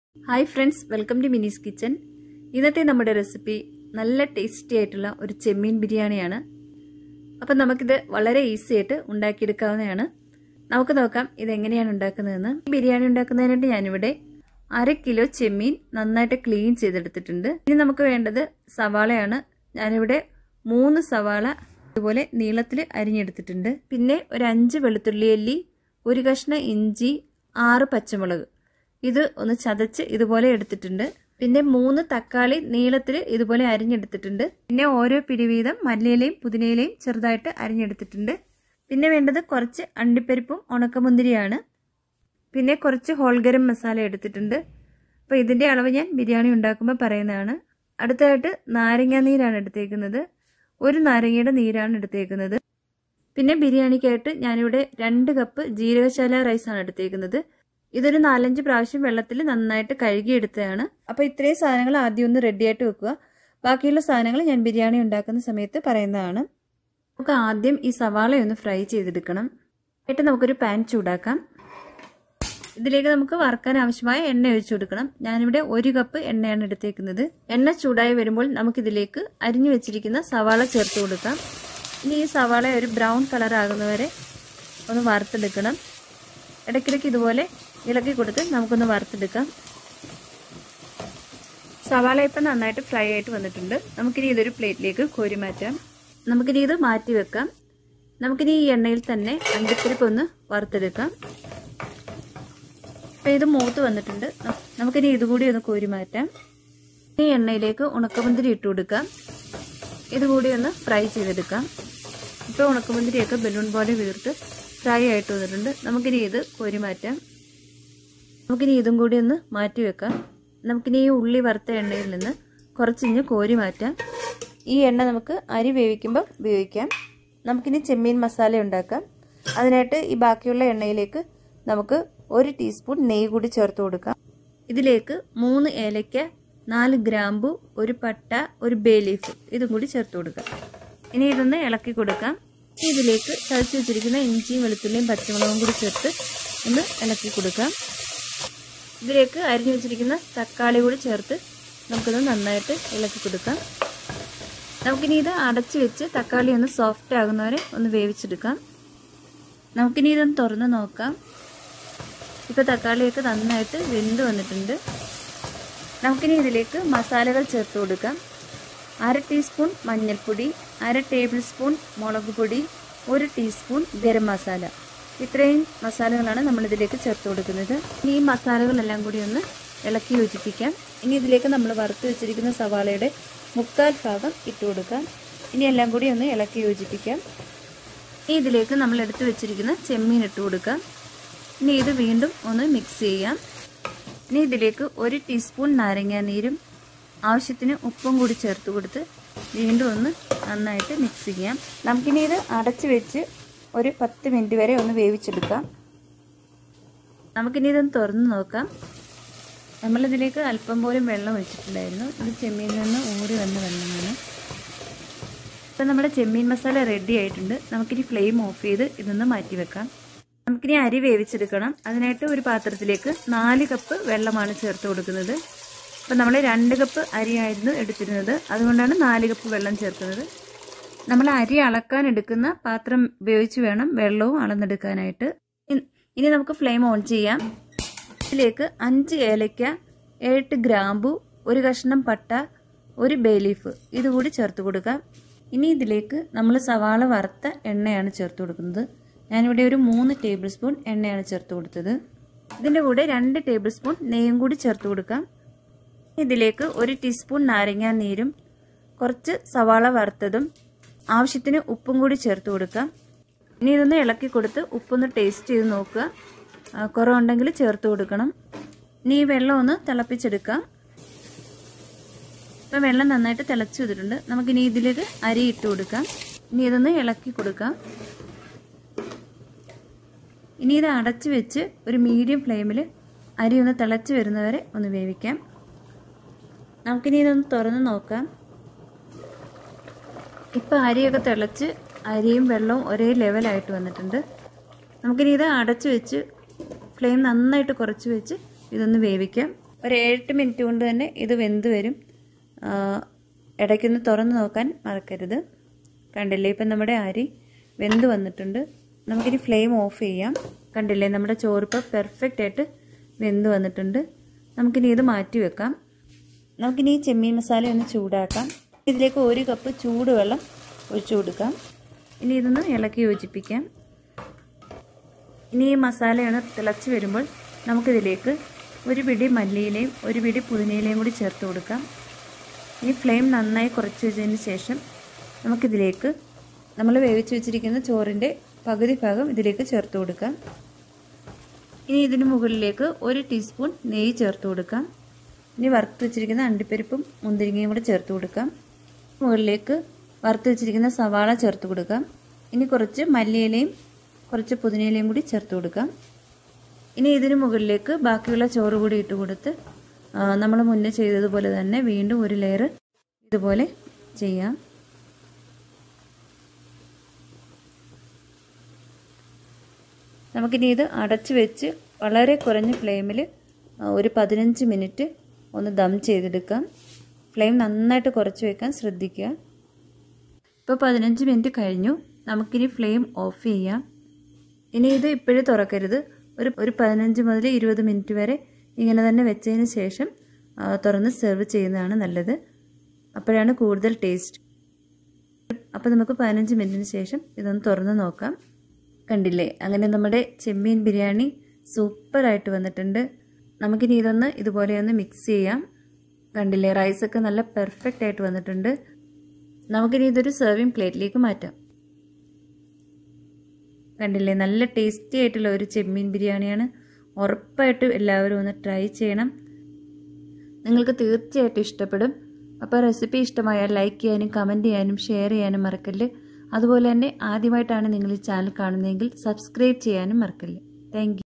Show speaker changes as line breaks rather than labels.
hi friends welcome to മിനീസ് kitchen ഇന്നത്തെ നമ്മുടെ റെസിപ്പി നല്ല ടേസ്റ്റി ആയിട്ടുള്ള ഒരു ചെമ്മീൻ ബിരിയാണിയാണ് അപ്പം നമുക്കിത് വളരെ ഈസി ആയിട്ട് ഉണ്ടാക്കിയെടുക്കാവുന്നതാണ് നമുക്ക് നോക്കാം ഇതെങ്ങനെയാണ് ഉണ്ടാക്കുന്നതെന്ന് ഈ ബിരിയാണി ഉണ്ടാക്കുന്നതിനായിട്ട് ഞാനിവിടെ അര കിലോ ചെമ്മീൻ നന്നായിട്ട് ക്ലീൻ ചെയ്തെടുത്തിട്ടുണ്ട് ഇനി നമുക്ക് വേണ്ടത് സവാളയാണ് ഞാനിവിടെ മൂന്ന് സവാള ഇതുപോലെ നീളത്തിൽ അരിഞ്ഞെടുത്തിട്ടുണ്ട് പിന്നെ ഒരു അഞ്ച് വെളുത്തുള്ളി അല്ലി ഒരു കഷ്ണം ഇഞ്ചി ആറ് പച്ചമുളക് ഇത് ഒന്ന് ചതച്ച് ഇതുപോലെ എടുത്തിട്ടുണ്ട് പിന്നെ മൂന്ന് തക്കാളി നീളത്തിൽ ഇതുപോലെ അരിഞ്ഞെടുത്തിട്ടുണ്ട് പിന്നെ ഓരോ പിടി വീതം മല്ലിയിലയും പുതിനയിലയും ചെറുതായിട്ട് അരിഞ്ഞെടുത്തിട്ടുണ്ട് പിന്നെ വേണ്ടത് കുറച്ച് അണ്ടിപ്പരിപ്പും ഉണക്കമുന്തിരിയാണ് പിന്നെ കുറച്ച് ഹോൾഗരം മസാല എടുത്തിട്ടുണ്ട് അപ്പോൾ ഇതിൻ്റെ അളവ് ഞാൻ ബിരിയാണി ഉണ്ടാക്കുമ്പോൾ പറയുന്നതാണ് അടുത്തതായിട്ട് നാരങ്ങ നീരാണ് എടുത്തേക്കുന്നത് ഒരു നാരങ്ങയുടെ നീരാണ് എടുത്തേക്കുന്നത് പിന്നെ ബിരിയാണിക്കായിട്ട് ഞാനിവിടെ രണ്ട് കപ്പ് ജീരകശാല റൈസാണ് എടുത്തേക്കുന്നത് ഇതൊരു നാലഞ്ച് പ്രാവശ്യം വെള്ളത്തിൽ നന്നായിട്ട് കഴുകിയെടുത്തതാണ് അപ്പോൾ ഇത്രയും സാധനങ്ങൾ ആദ്യം ഒന്ന് റെഡിയായിട്ട് വെക്കുക ബാക്കിയുള്ള സാധനങ്ങൾ ഞാൻ ബിരിയാണി ഉണ്ടാക്കുന്ന സമയത്ത് പറയുന്നതാണ് നമുക്ക് ആദ്യം ഈ സവാള ഒന്ന് ഫ്രൈ ചെയ്തെടുക്കണം എന്നിട്ട് നമുക്കൊരു പാൻ ചൂടാക്കാം ഇതിലേക്ക് നമുക്ക് വറുക്കാൻ ആവശ്യമായ എണ്ണ ഒഴിച്ചു കൊടുക്കണം ഞാനിവിടെ ഒരു കപ്പ് എണ്ണയാണ് എടുത്തേക്കുന്നത് എണ്ണ ചൂടായി വരുമ്പോൾ നമുക്കിതിലേക്ക് അരിഞ്ഞു വെച്ചിരിക്കുന്ന സവാള ചേർത്ത് കൊടുക്കാം ഇനി ഈ സവാള ഒരു ബ്രൗൺ കളർ ആകുന്നവരെ ഒന്ന് വറുത്തെടുക്കണം ഇടയ്ക്കിടയ്ക്ക് ഇതുപോലെ ഇളക്കി കൊടുത്ത് നമുക്കൊന്ന് വറുത്തെടുക്കാം സവാള ഇപ്പം നന്നായിട്ട് ഫ്രൈ ആയിട്ട് വന്നിട്ടുണ്ട് നമുക്കിനി ഇതൊരു പ്ലേറ്റിലേക്ക് കോരി മാറ്റാം നമുക്കിനി ഇത് മാറ്റി വെക്കാം നമുക്കിനി ഈ എണ്ണയിൽ തന്നെ അണ്ടിപ്പരിപ്പ് ഒന്ന് വറുത്തെടുക്കാം അപ്പം ഇത് മൂത്ത് വന്നിട്ടുണ്ട് നമുക്കിനി ഇതുകൂടി ഒന്ന് കോരി മാറ്റാം ഈ എണ്ണയിലേക്ക് ഉണക്കമുന്തിരി ഇട്ട് കൊടുക്കാം ഇതുകൂടി ഒന്ന് ഫ്രൈ ചെയ്തെടുക്കാം ഇപ്പോൾ ഉണക്കമുന്തിരിയൊക്കെ ബലൂൺ പോലെ വീർത്ത് ഫ്രൈ ആയിട്ട് വന്നിട്ടുണ്ട് നമുക്കിനി ഇത് കോരി മാറ്റാം നമുക്കിനി ഇതും കൂടി ഒന്ന് മാറ്റി വെക്കാം നമുക്കിനി ഈ ഉള്ളി വറുത്ത എണ്ണയിൽ നിന്ന് കുറച്ചിഞ്ഞ് കോരി മാറ്റാം ഈ എണ്ണ നമുക്ക് അരി വേവിക്കുമ്പോൾ ഉപയോഗിക്കാം നമുക്കിനി ചെമ്മീൻ മസാല ഉണ്ടാക്കാം അതിനായിട്ട് ഈ ബാക്കിയുള്ള എണ്ണയിലേക്ക് നമുക്ക് ഒരു ടീസ്പൂൺ നെയ്യ് കൂടി ചേർത്ത് കൊടുക്കാം ഇതിലേക്ക് മൂന്ന് ഏലയ്ക്ക നാല് ഗ്രാമ്പു ഒരു പട്ട ഒരു ബേ ലീഫ് ഇതും കൂടി ചേർത്ത് കൊടുക്കാം ഇനി ഇതൊന്ന് ഇളക്കി കൊടുക്കാം ഇതിലേക്ക് ചതച്ച് വെച്ചിരിക്കുന്ന ഇഞ്ചിയും വെളുത്തുള്ളിയും പച്ചമുളകും കൂടി ചേർത്ത് ഒന്ന് ഇളക്കി കൊടുക്കാം ഇതിലേക്ക് അരിഞ്ഞു വെച്ചിരിക്കുന്ന തക്കാളി കൂടി ചേർത്ത് നമുക്കൊന്ന് നന്നായിട്ട് ഇളക്കി കൊടുക്കാം നമുക്കിനി ഇത് അടച്ചു വെച്ച് തക്കാളി ഒന്ന് സോഫ്റ്റ് ആകുന്നവരെ ഒന്ന് വേവിച്ചെടുക്കാം നമുക്കിനി ഇതൊന്ന് തുറന്ന് നോക്കാം ഇപ്പോൾ തക്കാളിയൊക്കെ നന്നായിട്ട് വെന്ത് വന്നിട്ടുണ്ട് നമുക്കിനി ഇതിലേക്ക് മസാലകൾ ചേർത്ത് കൊടുക്കാം അര ടീസ്പൂൺ മഞ്ഞൾപ്പൊടി അര ടേബിൾ സ്പൂൺ മുളക് പൊടി ഒരു ടീസ്പൂൺ ഗരം മസാല ഇത്രയും മസാലകളാണ് നമ്മളിതിലേക്ക് ചേർത്ത് കൊടുക്കുന്നത് ഇനി ഈ മസാലകളെല്ലാം കൂടി ഒന്ന് ഇളക്കി യോജിപ്പിക്കാം ഇനി ഇതിലേക്ക് നമ്മൾ വറുത്ത് വെച്ചിരിക്കുന്ന സവാളയുടെ മുക്കാൽ ഭാഗം ഇട്ട് കൊടുക്കാം ഇനി എല്ലാം കൂടി ഒന്ന് ഇളക്കി യോജിപ്പിക്കാം ഇനി ഇതിലേക്ക് നമ്മൾ എടുത്തു വെച്ചിരിക്കുന്ന ചെമ്മീൻ ഇട്ട് കൊടുക്കാം ഇനി ഇത് വീണ്ടും ഒന്ന് മിക്സ് ചെയ്യാം ഇനി ഇതിലേക്ക് ഒരു ടീസ്പൂൺ നാരങ്ങ നീരും ആവശ്യത്തിന് ഉപ്പും കൂടി ചേർത്ത് കൊടുത്ത് വീണ്ടും ഒന്ന് നന്നായിട്ട് മിക്സ് ചെയ്യാം നമുക്കിനി ഇത് അടച്ചു വെച്ച് ഒരു പത്ത് മിനിറ്റ് വരെ ഒന്ന് വേവിച്ചെടുക്കാം നമുക്കിനി ഇതൊന്ന് തുറന്ന് നോക്കാം നമ്മളിതിലേക്ക് അല്പം പോലും വെള്ളം ഒഴിച്ചിട്ടുണ്ടായിരുന്നു ഇത് ചെമ്മീനിൽ നിന്ന് ഊറി വന്ന വെള്ളമാണ് ഇപ്പം നമ്മുടെ ചെമ്മീൻ മസാല റെഡി ആയിട്ടുണ്ട് നമുക്കിനി ഫ്ലെയിം ഓഫ് ചെയ്ത് ഇതൊന്ന് മാറ്റി വെക്കാം നമുക്കിനി അരി വേവിച്ചെടുക്കണം അതിനായിട്ട് ഒരു പാത്രത്തിലേക്ക് നാല് കപ്പ് വെള്ളമാണ് ചേർത്ത് കൊടുക്കുന്നത് അപ്പം നമ്മൾ രണ്ട് കപ്പ് അരിയായിരുന്നു എടുത്തിരുന്നത് അതുകൊണ്ടാണ് നാല് കപ്പ് വെള്ളം ചേർക്കുന്നത് നമ്മൾ അരി അളക്കാൻ എടുക്കുന്ന പാത്രം ഉപയോഗിച്ച് വേണം വെള്ളവും അളന്നെടുക്കാനായിട്ട് ഇനി നമുക്ക് ഫ്ലെയിം ഓൺ ചെയ്യാം ഇതിലേക്ക് അഞ്ച് ഏലയ്ക്ക എട്ട് ഗ്രാമ്പു ഒരു കഷ്ണം പട്ട ഒരു ബേ ലീഫ് ഇതുകൂടി ചേർത്ത് കൊടുക്കാം ഇനി ഇതിലേക്ക് നമ്മൾ സവാള വറുത്ത എണ്ണയാണ് ചേർത്ത് കൊടുക്കുന്നത് ഞാനിവിടെ ഒരു മൂന്ന് ടേബിൾ സ്പൂൺ എണ്ണയാണ് ചേർത്ത് കൊടുത്തത് ഇതിൻ്റെ കൂടെ രണ്ട് ടേബിൾ സ്പൂൺ നെയ്യും കൂടി ചേർത്ത് കൊടുക്കാം ഇതിലേക്ക് ഒരു ടീസ്പൂൺ നാരങ്ങ നീരും കുറച്ച് സവാള വറുത്തതും ആവശ്യത്തിന് ഉപ്പും കൂടി ചേർത്ത് കൊടുക്കാം ഇനി ഇതൊന്ന് ഇളക്കി കൊടുത്ത് ഉപ്പൊന്ന് ടേസ്റ്റ് ചെയ്ത് നോക്കുക കുറവുണ്ടെങ്കിൽ ചേർത്ത് കൊടുക്കണം ഇനി ഈ വെള്ളം ഒന്ന് തിളപ്പിച്ചെടുക്കാം ഇപ്പം വെള്ളം നന്നായിട്ട് തിളച്ച് വന്നിട്ടുണ്ട് നമുക്കിനി ഇതിലേക്ക് അരി ഇട്ട് കൊടുക്കാം ഇനി ഇതൊന്ന് ഇളക്കി കൊടുക്കാം ഇനി ഇത് അടച്ച് വെച്ച് ഒരു മീഡിയം ഫ്ലെയിമിൽ അരി ഒന്ന് തിളച്ച് വരുന്നവരെ ഒന്ന് വേവിക്കാം നമുക്കിനി ഇതൊന്ന് തുറന്ന് നോക്കാം ഇപ്പം അരിയൊക്കെ തിളച്ച് അരിയും വെള്ളവും ഒരേ ലെവലായിട്ട് വന്നിട്ടുണ്ട് നമുക്കിനി ഇത് അടച്ച് വെച്ച് ഫ്ലെയിം നന്നായിട്ട് കുറച്ച് വെച്ച് ഇതൊന്ന് വേവിക്കാം ഒരു ഏഴെട്ട് മിനിറ്റ് കൊണ്ട് തന്നെ ഇത് വെന്ത് വരും ഇടയ്ക്കൊന്ന് തുറന്ന് നോക്കാൻ മറക്കരുത് കണ്ടില്ലേ ഇപ്പം നമ്മുടെ അരി വെന്ത് വന്നിട്ടുണ്ട് നമുക്കിനി ഫ്ലെയിം ഓഫ് ചെയ്യാം കണ്ടില്ലേ നമ്മുടെ ചോറിപ്പോൾ പെർഫെക്റ്റ് ആയിട്ട് വെന്ത് വന്നിട്ടുണ്ട് നമുക്കിനി ഇത് മാറ്റി വെക്കാം നമുക്കിനി ഈ ചെമ്മീൻ മസാല ഒന്ന് ചൂടാക്കാം ഇതിലേക്ക് ഒരു കപ്പ് ചൂടുവെള്ളം ഒഴിച്ചു കൊടുക്കാം ഇനി ഇതൊന്ന് ഇളക്കി യോജിപ്പിക്കാം ഇനി ഈ മസാലയാണ് തിളച്ച് വരുമ്പോൾ നമുക്കിതിലേക്ക് ഒരു പിടി മല്ലിയിലയും ഒരു പിടി പുതിനയിലയും കൂടി ചേർത്ത് കൊടുക്കാം ഈ ഫ്ലെയിം നന്നായി കുറച്ച് വെച്ചതിന് ശേഷം നമുക്കിതിലേക്ക് നമ്മൾ വേവിച്ച് വെച്ചിരിക്കുന്ന ചോറിൻ്റെ പകുതി ഭാഗം ഇതിലേക്ക് ചേർത്ത് കൊടുക്കാം ഇനി ഇതിന് മുകളിലേക്ക് ഒരു ടീസ്പൂൺ നെയ്യ് ചേർത്ത് കൊടുക്കാം ഇനി വറുത്ത് വെച്ചിരിക്കുന്ന അണ്ടിപ്പരിപ്പും മുന്തിരിങ്ങയും കൂടെ ചേർത്ത് കൊടുക്കാം മുകളിലേക്ക് വറുത്ത് വെച്ചിരിക്കുന്ന സവാള ചേർത്ത് കൊടുക്കാം ഇനി കുറച്ച് മല്ലിയിലയും കുറച്ച് പുതിനയിലയും കൂടി ചേർത്ത് കൊടുക്കാം ഇനി ഇതിന് മുകളിലേക്ക് ബാക്കിയുള്ള ചോറ് കൂടി ഇട്ട് കൊടുത്ത് നമ്മൾ മുന്നേ ചെയ്തതുപോലെ തന്നെ വീണ്ടും ഒരു ലെയർ ഇതുപോലെ ചെയ്യാം നമുക്കിനി ഇത് അടച്ച് വെച്ച് വളരെ കുറഞ്ഞ ഫ്ലെയിമിൽ ഒരു പതിനഞ്ച് മിനിറ്റ് ഒന്ന് ദം ചെയ്തെടുക്കാം ഫ്ലെയിം നന്നായിട്ട് കുറച്ച് വെക്കാൻ ശ്രദ്ധിക്കുക ഇപ്പോൾ പതിനഞ്ച് മിനിറ്റ് കഴിഞ്ഞു നമുക്കിനി ഫ്ലെയിം ഓഫ് ചെയ്യാം ഇനി ഇത് ഇപ്പോഴും തുറക്കരുത് ഒരു ഒരു പതിനഞ്ച് മുതൽ ഇരുപത് മിനിറ്റ് വരെ ഇങ്ങനെ തന്നെ വെച്ചതിന് ശേഷം തുറന്ന് സെർവ് ചെയ്യുന്നതാണ് നല്ലത് അപ്പോഴാണ് കൂടുതൽ ടേസ്റ്റ് അപ്പോൾ നമുക്ക് പതിനഞ്ച് മിനിറ്റിന് ശേഷം ഇതൊന്ന് തുറന്ന് നോക്കാം കണ്ടില്ലേ അങ്ങനെ നമ്മുടെ ചെമ്മീൻ ബിരിയാണി സൂപ്പറായിട്ട് വന്നിട്ടുണ്ട് നമുക്കിനി ഇതൊന്ന് ഇതുപോലെ ഒന്ന് മിക്സ് ചെയ്യാം കണ്ടില്ലേ റൈസൊക്കെ നല്ല പെർഫെക്റ്റ് ആയിട്ട് വന്നിട്ടുണ്ട് നമുക്കിനി ഇതൊരു സെർവിങ് പ്ലേറ്റിലേക്ക് മാറ്റാം കണ്ടില്ലേ നല്ല ടേസ്റ്റി ആയിട്ടുള്ള ഒരു ചെമ്മീൻ ബിരിയാണിയാണ് ഉറപ്പായിട്ടും എല്ലാവരും ഒന്ന് ട്രൈ ചെയ്യണം നിങ്ങൾക്ക് തീർച്ചയായിട്ടും ഇഷ്ടപ്പെടും അപ്പോൾ റെസിപ്പി ഇഷ്ടമായാൽ ലൈക്ക് ചെയ്യാനും കമൻറ്റ് ചെയ്യാനും ഷെയർ ചെയ്യാനും മറക്കല്ല് അതുപോലെ തന്നെ ആദ്യമായിട്ടാണ് നിങ്ങൾ ഈ ചാനൽ കാണുന്നതെങ്കിൽ സബ്സ്ക്രൈബ് ചെയ്യാനും മറക്കല്ല് താങ്ക്